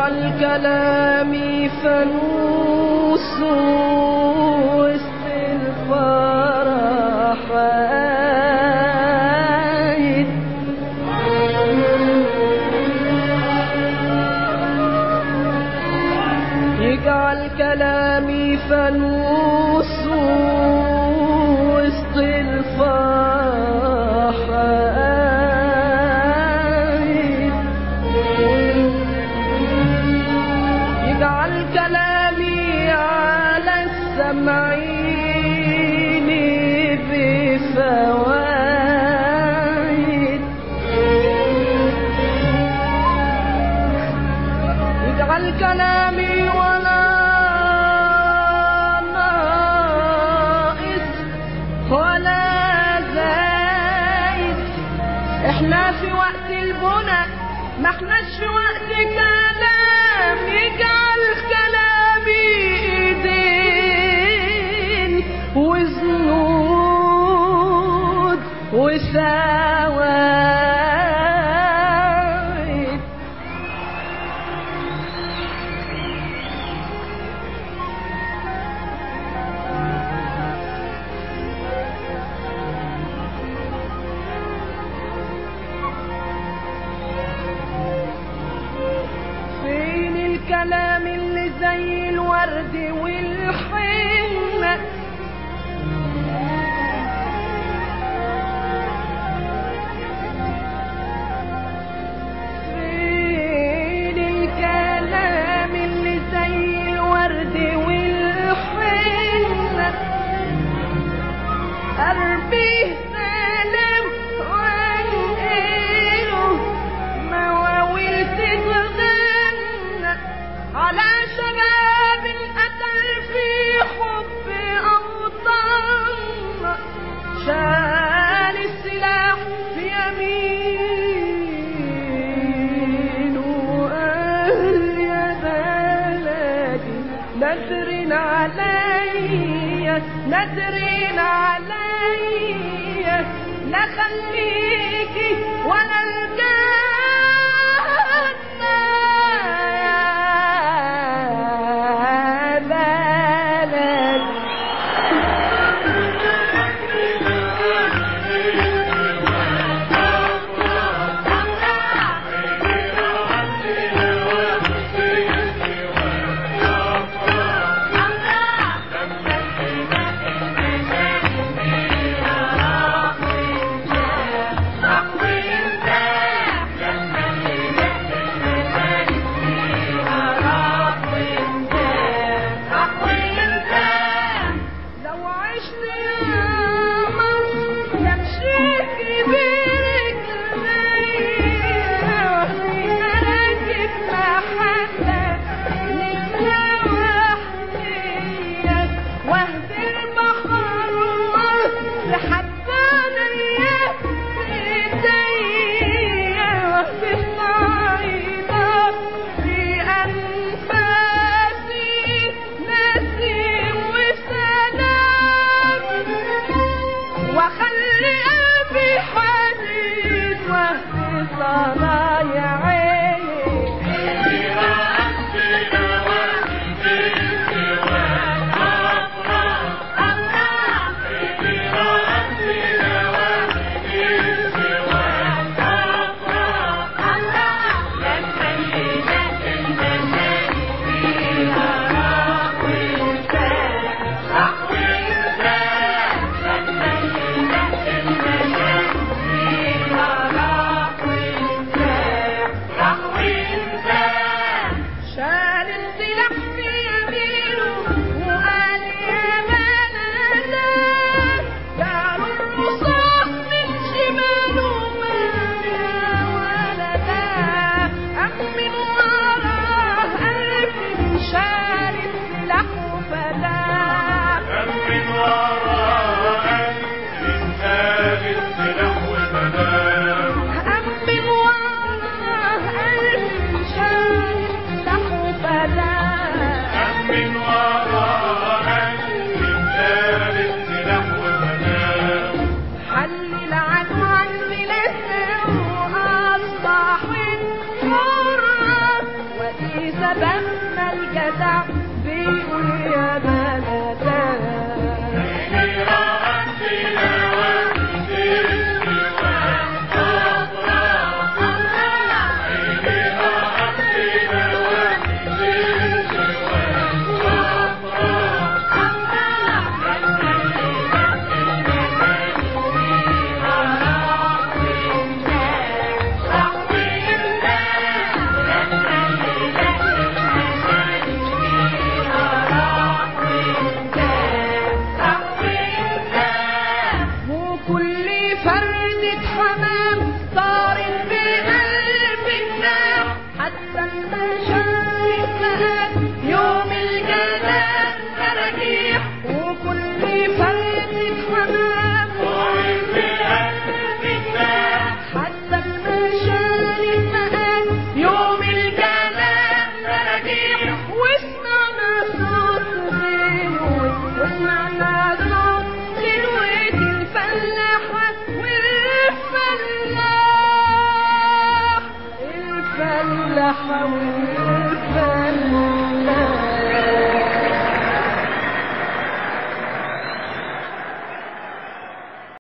اجعل كلامي فانوس وسط الفرح عايد يجعل كلامي فانوس وسط الفرح عايد يجعل كلامي على السمعين بفوائد يجعل كلامي ولا ناقص ولا زايد احنا في وقت البنى ما احناش في وقت كلام يجعل كلامي ايدين وزنود وسواعد فين الكلام اللي زي الورد والحنة فين الكلام اللي زي الورد والحنة أربيه سلام وانقله مواويل تتغنى على شباب القتل في حب أوطاننا شال السلاح في يمينه وقال يا بلدي نادرين عليا نادرين عليا لا خليكي ولا الجنة يا بلدي لو عشت يا مصر يمشيك برجليا وسيرتك محلك نتسوى حنية واهدي البحر مصر حتى ليا ايديا واهدي الصعيدة في أنفاسي نسيم وسلام وخلي قلبي حديد واهدي صار